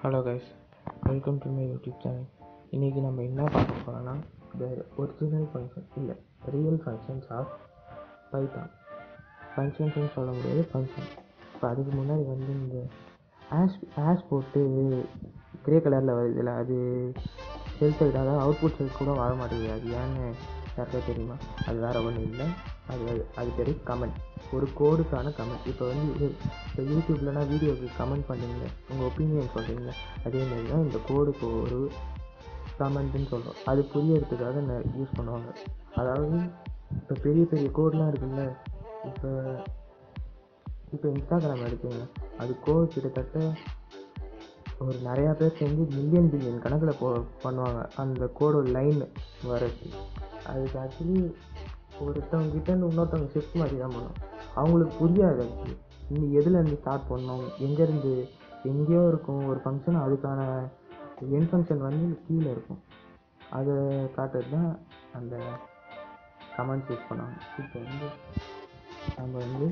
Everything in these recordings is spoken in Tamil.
Hello guys welcome to my YouTube channel இன்றைக்கி நம்ம என்ன பார்க்க போகிறோன்னா த ஒரிஜினல் ஃபங்க்ஷன் இல்லை ரியல் ஃபங்க்ஷன்ஸ் ஆஃப் பைத்தான் ஃபங்க்ஷன்ஸ்னு சொல்ல முடியாது ஃபங்க்ஷன் இப்போ அதுக்கு முன்னாடி வந்து இந்த ஆஷ் ஆஷ் போட்டு கிரே கலரில் வருதுல்ல அது செல் சைடு அதாவது அவுட்புட் சைடு கூட வர மாட்டேங்குது அது ஏன்னு யாருக்கா தெரியுமா அது வேறு ஒன்றும் இல்லை அது அது அது பேர் கமெண்ட் ஒரு கோடுக்கான கமெண்ட் இப்போ வந்து இது இப்போ யூடியூப்லனா வீடியோக்கு கமெண்ட் பண்ணுறீங்க உங்கள் ஒப்பீனியன் சொல்கிறீங்க அதே மாதிரி தான் இந்த கோடுக்கு ஒரு கமெண்ட்டுன்னு சொல்கிறோம் அது புரியறதுக்காக யூஸ் பண்ணுவாங்க அதாவது இப்போ பெரிய பெரிய கோட்லாம் இருக்குல்ல இப்போ இப்போ இன்ஸ்டாகிராம் எடுத்துங்க அது கோடு கிட்டத்தட்ட ஒரு நிறையா பேர் சேர்ந்து மில்லியன் பில்லியன் கணக்கில் போ பண்ணுவாங்க அந்த கோடோட லைன் வரது அதுக்கு ஆக்சுவலி ஒருத்தவங்க கிட்டேருந்து இன்னொருத்தவங்க ஷிஃப்ட் மாதிரி தான் பண்ணும் அவங்களுக்கு புரியாது ஆக்சுவலி இன்னும் எதுலேருந்து ஸ்டார்ட் பண்ணணும் எங்கேருந்து எங்கேயோ இருக்கும் ஒரு ஃபங்க்ஷன் அதுக்கான என் ஃபங்க்ஷன் வந்து கீழே இருக்கும் அதை காட்டுறது தான் அந்த கமெண்ட்ஸ் யூஸ் பண்ணுவாங்க இப்போ வந்து நம்ம வந்து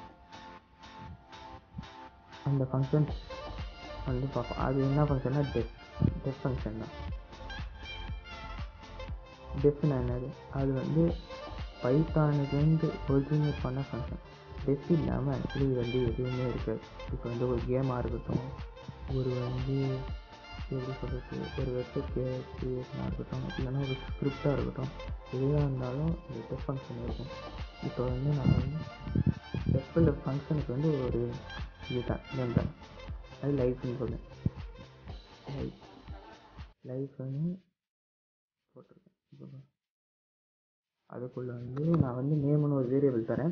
அந்த ஃபங்க்ஷன் வந்து பார்ப்போம் அது என்ன ஃபங்க்ஷன்னா டெஃப் டெஃப் ஃபங்க்ஷன் தான் டெஃப்னா என்னது அது வந்து பைத்தானுக்குலேருந்து ஒரிஜினேட் பண்ண ஃபங்க்ஷன் டெஃப் இல்லாமல் ஆக்சுவலி வந்து எதுவுமே இருக்காது இப்போ வந்து ஒரு கேமாக இருக்கட்டும் ஒரு வந்து எப்படி சொல்கிறது ஒரு வெப்சைட் கிரியேஷனாக இருக்கட்டும் இல்லைன்னா ஒரு ஸ்கிரிப்டாக இருக்கட்டும் எதுவாக இருந்தாலும் இந்த டெஃப் ஃபங்க்ஷன் இருக்கும் இப்போ வந்து நான் வந்து டெஃபில் ஃபங்க்ஷனுக்கு வந்து ஒரு இதுதான் நேம் தான் அது லைஃப்னு சொல்லுவேன் லைஃப் லைஃப்னு போட்டிருக்கேன் இப்போ அதுக்குள்ளே வந்து நான் வந்து நேம்னு ஒரு வேரியபிள் தரேன்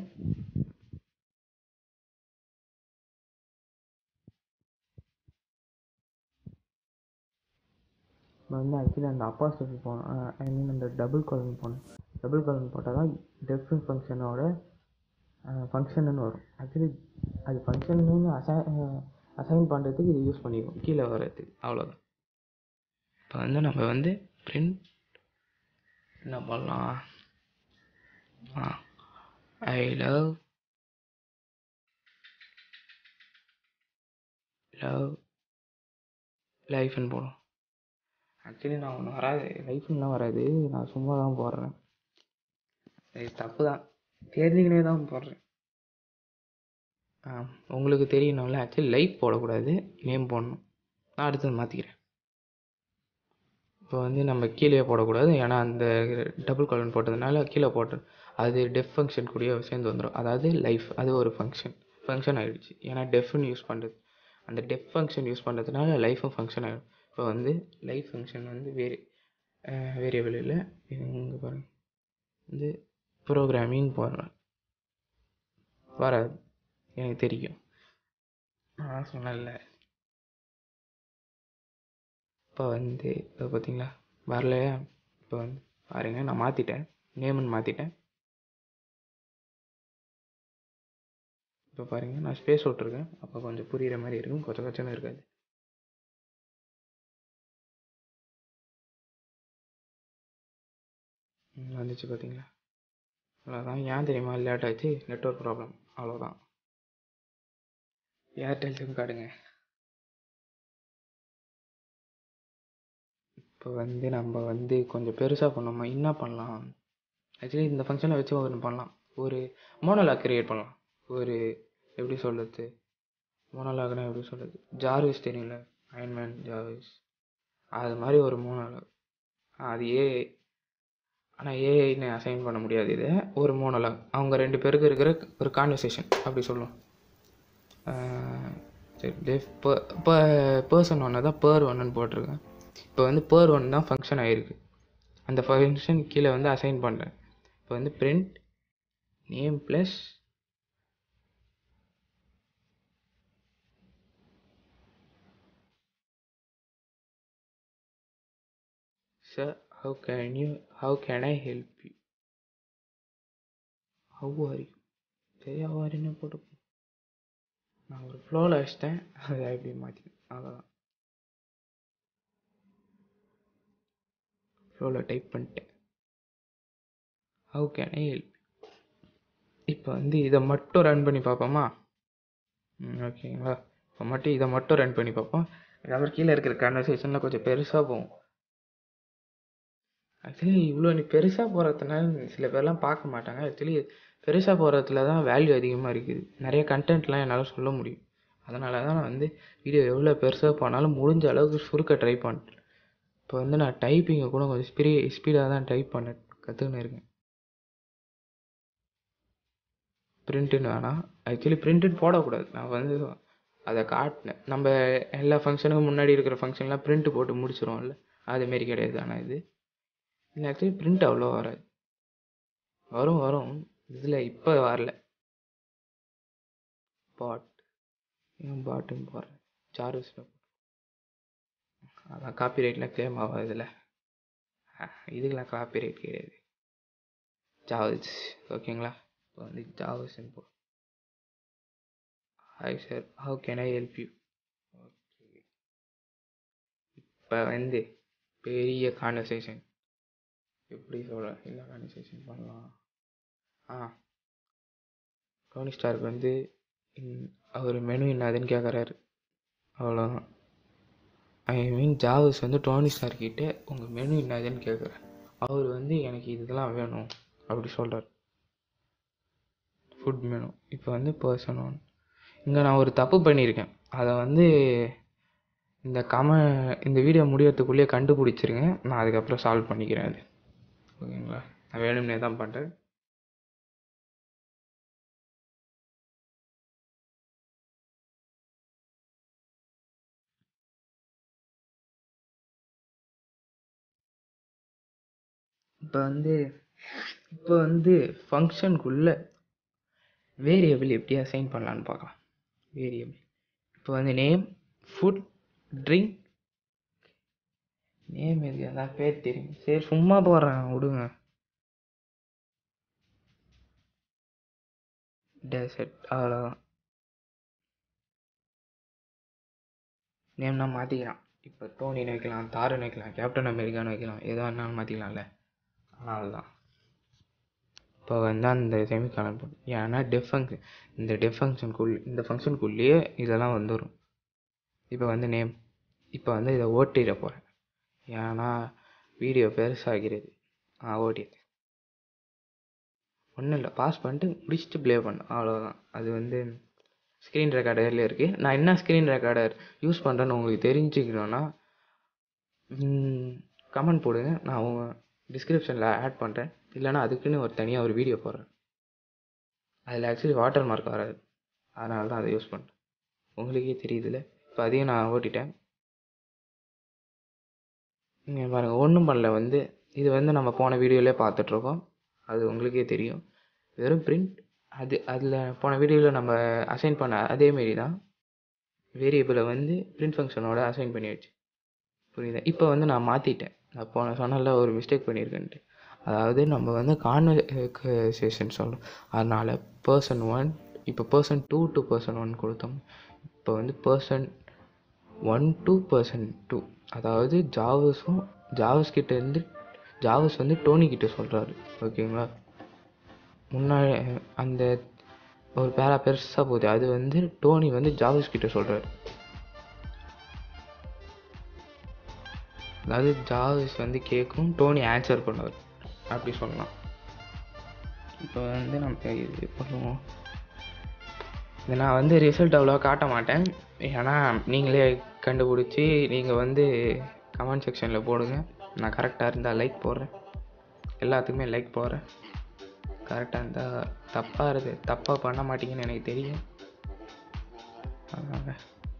நான் வந்து ஆக்சுவலி அந்த அப்பாஸ்டஃபி போனேன் ஐ மீன் அந்த டபுள் காலன் போனேன் டபுள் காலன் போட்டால் தான் டெஃபன் ஃபங்க்ஷனோட ஃபங்க்ஷன்னு வரும் ஆக்சுவலி அது ஃபங்க்ஷன்னு அசை அசைன் பண்ணுறதுக்கு இது யூஸ் பண்ணிக்குவோம் கீழே வர்றதுக்கு அவ்வளோதான் இப்போ வந்து நம்ம வந்து பிரிண்ட் என்ன பண்ணலாம் ஆ ஐ லவ் லவ் லைஃப்னு போடும் ஆக்சுவலி நான் ஒன்று வராது லைஃப்னுலாம் வராது நான் சும்மா தான் போடுறேன் இது தப்பு தான் தெரிஞ்சுக்கினே தான் போடுறேன் ஆ உங்களுக்கு தெரியணும்ல ஆக்சுவலி லைஃப் போடக்கூடாது நேம் போடணும் நான் அடுத்தது மாற்றிக்கிறேன் இப்போ வந்து நம்ம கீழே போடக்கூடாது ஏன்னா அந்த டபுள் காலன் போட்டதுனால கீழே போட்டு அது டெஃப் ஃபங்க்ஷன் கூடயே சேர்ந்து வந்துடும் அதாவது லைஃப் அது ஒரு ஃபங்க்ஷன் ஃபங்க்ஷன் ஆகிடுச்சு ஏன்னா டெஃப்னு யூஸ் பண்ணுறது அந்த டெஃப் ஃபங்க்ஷன் யூஸ் பண்ணுறதுனால லைஃபும் ஃபங்க்ஷன் ஆகிடும் இப்போ வந்து லைஃப் ஃபங்க்ஷன் வந்து வேரி வேரியபிள் இல்லை இங்கே பாருங்கள் வந்து ப்ரோக்ராமிங் போடுறேன் வராது எனக்கு தெரியும் நான் சொன்னேன்ல இப்போ வந்து இப்போ பார்த்தீங்களா வரலையா இப்போ வந்து பாருங்க நான் மாற்றிட்டேன் நேம்னு மாற்றிட்டேன் இப்போ பாருங்கள் நான் ஸ்பேஸ் விட்ருக்கேன் அப்போ கொஞ்சம் புரிகிற மாதிரி இருக்கும் கொச்ச கொச்சன்னு இருக்காது வந்துச்சு பார்த்தீங்களா அவ்வளோதான் ஏன் தெரியுமா லேட் ஆச்சு நெட்ஒர்க் ப்ராப்ளம் அவ்வளோதான் ஏர்டெல் சிம் கார்டுங்க இப்போ வந்து நம்ம வந்து கொஞ்சம் பெருசாக பண்ணோமா என்ன பண்ணலாம் ஆக்சுவலி இந்த ஃபங்க்ஷனை வச்சு ஒன்று பண்ணலாம் ஒரு மோனோலாக் க்ரியேட் பண்ணலாம் ஒரு எப்படி சொல்கிறது மோனோலாக்னா எப்படி சொல்கிறது ஜார்விஸ் தெரியும்ல அயன்மேன் ஜார்விஸ் அது மாதிரி ஒரு மோனோலாக் அது ஏ ஆனால் ஏஐன்னு அசைன் பண்ண முடியாது இதை ஒரு மோனோலாக் அவங்க ரெண்டு பேருக்கு இருக்கிற ஒரு கான்வர்சேஷன் அப்படி சொல்லுவோம் சரி டெஃப் இப்போ பர்சன் ஒன்று தான் பேர் ஒன்றுன்னு போட்டிருக்கேன் இப்போ வந்து பேர் ஒன்று தான் ஃபங்க்ஷன் ஆகிருக்கு அந்த ஃபங்க்ஷன் கீழே வந்து அசைன் பண்ணுறேன் இப்போ வந்து print name plus sir how can you how can I help you how are you சரி ஹவ் ஆர் யூன்னு போட்டு நான் ஒரு ஃப்ளோவில் வச்சிட்டேன் அதை எப்படி மாற்றினேன் அவ்வளோதான் ஃப்ளோவில் டைப் பண்ணிட்டேன் ஹவு கேன் ஐ ஹெல்ப் இப்போ வந்து இதை மட்டும் ரன் பண்ணி பார்ப்போமா ம் ஓகேங்களா இப்போ மட்டும் இதை மட்டும் ரன் பண்ணி பார்ப்போம் அப்புறம் கீழே இருக்கிற கன்வர்சேஷனில் கொஞ்சம் பெருசாக போகும் ஆக்சுவலி இவ்வளோ நீ பெருசாக போகிறதுனால சில பேர்லாம் பார்க்க மாட்டாங்க ஆக்சுவலி பெருசாக போகிறதுல தான் வேல்யூ அதிகமாக இருக்குது நிறைய கண்டென்ட்லாம் என்னால் சொல்ல முடியும் அதனால தான் நான் வந்து வீடியோ எவ்வளோ பெருசாக போனாலும் முடிஞ்ச அளவுக்கு சுருக்க ட்ரை பண்ணுறேன் இப்போ வந்து நான் டைப்பிங்கை கூட கொஞ்சம் ஸ்பீ ஸ்பீடாக தான் டைப் பண்ண கற்றுக்கின்னு இருக்கேன் பிரிண்ட்டுன்னு வேணாம் ஆக்சுவலி பிரிண்ட்டுன்னு போடக்கூடாது நான் வந்து அதை காட்டினேன் நம்ம எல்லா ஃபங்க்ஷனுக்கும் முன்னாடி இருக்கிற ஃபங்க்ஷன்லாம் பிரிண்ட் போட்டு முடிச்சிருவோம்ல அதுமாரி கிடையாது ஆனால் இது இல்லை ஆக்சுவலி பிரிண்ட் அவ்வளோ வராது வரும் வரும் இதில் இப்போ வரல பாட் ஏன் பாட்டுன்னு போடுறேன் சார்ஜஸில் அதான் காப்பி ரைட்லாம் கிளைம் ஆகும் இதில் இதுக்கெலாம் காப்பி ரைட் கிடையாது ஜாவஸ் ஓகேங்களா இப்போ வந்து ஜாவஸ் போ hi sir how can I help you okay இப்போ வந்து பெரிய கான்வர்சேஷன் எப்படி சொல்ல என்ன கான்வர்சேஷன் பண்ணலாம் ஆ டோனி ஸ்டார்க்கு வந்து அவர் மெனு என்னதுன்னு கேட்குறாரு அவ்வளோதான் ஐ மீன் ஜாவஸ் வந்து டோனி ஸ்டார் கிட்ட உங்கள் மெனு என்னதுன்னு கேட்குறேன் அவர் வந்து எனக்கு இதெல்லாம் வேணும் அப்படி சொல்கிறார் ஃபுட் மெனு இப்போ வந்து பர்சன் ஒன் இங்கே நான் ஒரு தப்பு பண்ணியிருக்கேன் அதை வந்து இந்த கம இந்த வீடியோ முடியறதுக்குள்ளேயே கண்டுபிடிச்சிருங்க நான் அதுக்கப்புறம் சால்வ் பண்ணிக்கிறேன் அது ஓகேங்களா நான் வேணும்னே தான் பண்ணுறேன் இப்போ வந்து இப்போ வந்து ஃபங்க்ஷனுக்குள்ள வேரியபிள் எப்படி அசைன் பண்ணலான்னு பார்க்கலாம் வேரியபிள் இப்போ வந்து நேம் ஃபுட் ட்ரிங்க் நேம் எது அதான் பேர் தெரியும் சரி சும்மா போடுறேன் விடுங்க டெசர்ட் அவ்வளோதான் நேம்னா மாற்றிக்கலாம் இப்போ டோனின்னு வைக்கலாம் தாருன்னு வைக்கலாம் கேப்டன் அமெரிக்கான்னு வைக்கலாம் எதோ வேணாலும் மாற்றிக்கலாம்ல ஆனால் அதுதான் இப்போ வந்து அந்த செமிகாலன் போட்டு ஏன்னா டெஃப் ஃபங்க்ஷன் இந்த டெஃப் ஃபங்க்ஷனுக்குள் இந்த ஃபங்க்ஷனுக்குள்ளேயே இதெல்லாம் வந்துடும் இப்போ வந்து நேம் இப்போ வந்து இதை ஓட்டிட போகிறேன் ஏன்னா வீடியோ பெருசாகிறது ஆ ஓட்டிடு ஒன்றும் இல்லை பாஸ் பண்ணிட்டு முடிச்சுட்டு ப்ளே பண்ணேன் அவ்வளோதான் அது வந்து ஸ்க்ரீன் ரெக்கார்டரில் இருக்குது நான் என்ன ஸ்க்ரீன் ரெக்கார்டர் யூஸ் பண்ணுறேன்னு உங்களுக்கு தெரிஞ்சுக்கணுன்னா கமெண்ட் போடுங்க நான் உங்க டிஸ்கிரிப்ஷனில் ஆட் பண்ணுறேன் இல்லைனா அதுக்குன்னு ஒரு தனியாக ஒரு வீடியோ போடுறேன் அதில் ஆக்சுவலி வாட்டர் மார்க் வராது அதனால தான் அதை யூஸ் பண்ணுறேன் உங்களுக்கே தெரியுதுல்ல இப்போ அதையும் நான் ஓட்டிட்டேன் நீங்கள் பாருங்கள் ஒன்றும் பண்ணல வந்து இது வந்து நம்ம போன வீடியோவிலே பார்த்துட்ருக்கோம் அது உங்களுக்கே தெரியும் வெறும் பிரிண்ட் அது அதில் போன வீடியோவில் நம்ம அசைன் பண்ண அதேமாரி தான் வேரியபிளை வந்து பிரிண்ட் ஃபங்க்ஷனோட அசைன் பண்ணி வச்சு புரியுதா இப்போ வந்து நான் மாற்றிட்டேன் நான் போன சொன்னல ஒரு மிஸ்டேக் பண்ணியிருக்கேன்ட்டு அதாவது நம்ம வந்து கான்வர்சேஷன் சொல்லணும் அதனால் பர்சன் ஒன் இப்போ person two to person one கொடுத்தோம் இப்போ வந்து person one to person two அதாவது ஜாவஸும் ஜாவஸ் கிட்ட இருந்து ஜாவஸ் வந்து டோனி கிட்ட சொல்கிறாரு ஓகேங்களா முன்னாடி அந்த ஒரு பேரா பெருசாக போகுது அது வந்து டோனி வந்து ஜாவஸ் கிட்ட சொல்கிறாரு அதாவது ஜாவஸ் வந்து கேட்கும் டோனி ஆன்சர் பண்ணுவார் அப்படி சொல்லலாம் இப்போ வந்து நம்ம இது பண்ணுவோம் இதை நான் வந்து ரிசல்ட் அவ்வளோவா காட்ட மாட்டேன் ஏன்னா நீங்களே கண்டுபிடிச்சி நீங்கள் வந்து கமெண்ட் செக்ஷனில் போடுங்க நான் கரெக்டாக இருந்தால் லைக் போடுறேன் எல்லாத்துக்குமே லைக் போடுறேன் கரெக்டாக இருந்தால் தப்பாக இருக்குது தப்பாக பண்ண மாட்டீங்கன்னு எனக்கு தெரியும் அதனால்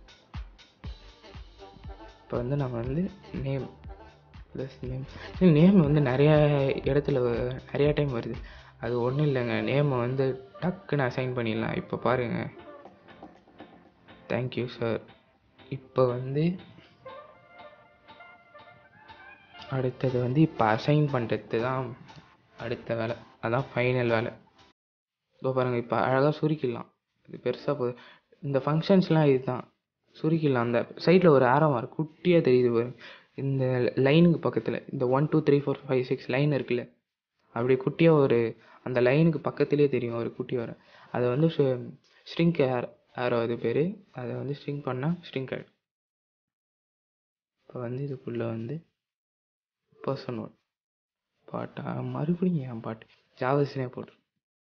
இப்போ வந்து நம்ம வந்து நேம் ப்ளஸ் நேம் நேம் வந்து நிறைய இடத்துல நிறையா டைம் வருது அது ஒன்றும் இல்லைங்க நேமை வந்து டக்குன்னு அசைன் பண்ணிடலாம் இப்போ பாருங்கள் தேங்க்யூ சார் இப்போ வந்து அடுத்தது வந்து இப்போ அசைன் பண்ணுறது தான் அடுத்த வேலை அதான் ஃபைனல் வேலை இப்போ பாருங்கள் இப்போ அழகாக சுருக்கிடலாம் இது பெருசாக போகுது இந்த ஃபங்க்ஷன்ஸ்லாம் இதுதான் சுருக்கிடலாம் அந்த சைடில் ஒரு ஆரோ மார்க் குட்டியாக தெரியுது பாரு இந்த லைனுக்கு பக்கத்தில் இந்த one two three four five six line இருக்குல்ல அப்படி குட்டியாக ஒரு அந்த லைனுக்கு பக்கத்துலேயே தெரியும் ஒரு குட்டி வர அதை வந்து ஸ்ட்ரிங்க் ஏர் ஆரோ அது பேர் அதை வந்து ஸ்ட்ரிங் பண்ணால் ஸ்ட்ரிங்க் ஆகிடும் இப்போ வந்து இதுக்குள்ளே வந்து பர்சன் ஒன் பாட்டா மறுபடியும் என் பாட்டு ஜாவஸ்னே போட்டு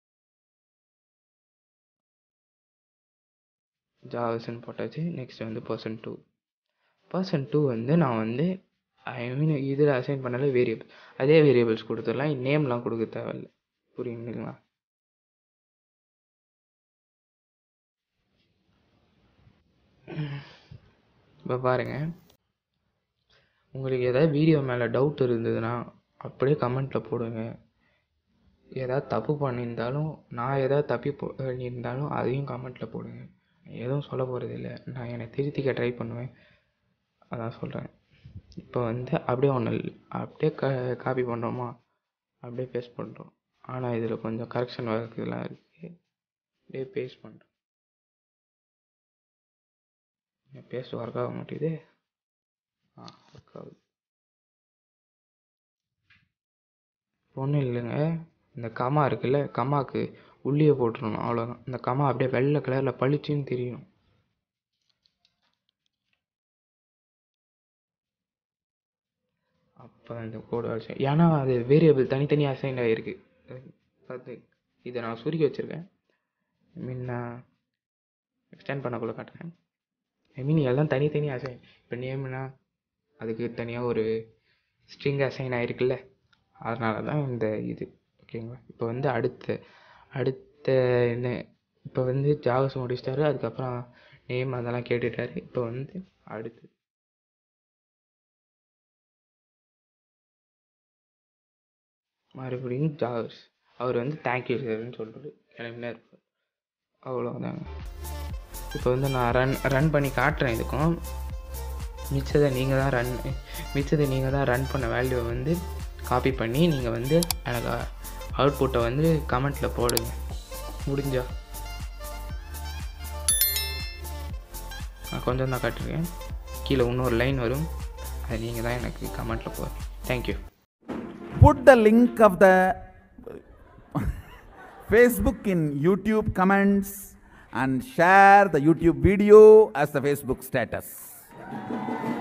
ஜாவஸ்ன்னு போட்டாச்சு நெக்ஸ்ட் வந்து பர்சன் டூ பர்சன் டூ வந்து நான் வந்து ஐ மீன் இதில் அசைன் பண்ணல வேரியபிள் அதே வேரியபிள்ஸ் கொடுத்துடலாம் நேம்லாம் கொடுக்க தேவையில்ல புரியுதுங்களா இப்போ பாருங்கள் உங்களுக்கு ஏதாவது வீடியோ மேலே டவுட் இருந்ததுன்னா அப்படியே கமெண்ட்டில் போடுங்க ஏதாவது தப்பு பண்ணியிருந்தாலும் நான் ஏதாவது தப்பி பண்ணியிருந்தாலும் அதையும் கமெண்ட்டில் போடுங்க எதுவும் சொல்ல போகிறது இல்லை நான் என்னை திருத்திக்க ட்ரை பண்ணுவேன் அதான் சொல்கிறேன் இப்போ வந்து அப்படியே ஒன்று அப்படியே க காப்பி பண்ணுறோமா அப்படியே பேஸ்ட் பண்ணுறோம் ஆனால் இதில் கொஞ்சம் கரெக்ஷன் ஒர்க்குலாம் இருக்குது அப்படியே பேஸ்ட் பண்ணுறோம் பேஸ்ட் ஒர்க் ஆக மாட்டேங்குது ஆ ஒர்க் ஆகுது ஒன்றும் இல்லைங்க இந்த கமா இருக்குல்ல கமாக்கு உள்ளே போட்டுருணும் அவ்வளோதான் இந்த கமா அப்படியே வெள்ளை கலரில் பளிச்சுன்னு தெரியணும் அப்போ இந்த கோடு அடிச்சேன் ஏன்னா அது வேரியபிள் தனித்தனியாக அசைன் ஆகிருக்கு பார்த்து இதை நான் சுருக்கி வச்சுருக்கேன் ஐ மீன் நான் எக்ஸ்டெண்ட் பண்ணக்குள்ள காட்டுறேன் ஐ மீன் எல்லாம் தனித்தனி அசைன் இப்போ நேம்னா அதுக்கு தனியாக ஒரு ஸ்ட்ரிங் அசைன் ஆகிருக்குல்ல அதனால தான் இந்த இது ஓகேங்களா இப்போ வந்து அடுத்த அடுத்த என்ன இப்போ வந்து ஜாவஸ் முடிச்சிட்டாரு அதுக்கப்புறம் நேம் அதெல்லாம் கேட்டுட்டாரு இப்போ வந்து அடுத்து மறுபடியும் ஜாவஸ் அவர் வந்து தேங்க்யூ சார்னு சொல்லிட்டு கிளம்பினார் அவ்வளோதாங்க இப்போ வந்து நான் ரன் ரன் பண்ணி காட்டுறேன் இதுக்கும் மிச்சதை நீங்கள் தான் ரன் மிச்சதை நீங்கள் தான் ரன் பண்ண வேல்யூவை வந்து காப்பி பண்ணி நீங்கள் வந்து எனக்கு அவுட்புட்டை வந்து கமெண்ட்டில் போடுங்க முடிஞ்சா நான் கொஞ்சம் தான் காட்டுறேன் கீழே இன்னொரு லைன் வரும் அது நீங்கள் தான் எனக்கு கமெண்ட்டில் போடுங்க thank you put the link of the Facebook in YouTube comments and share the YouTube video as the Facebook status.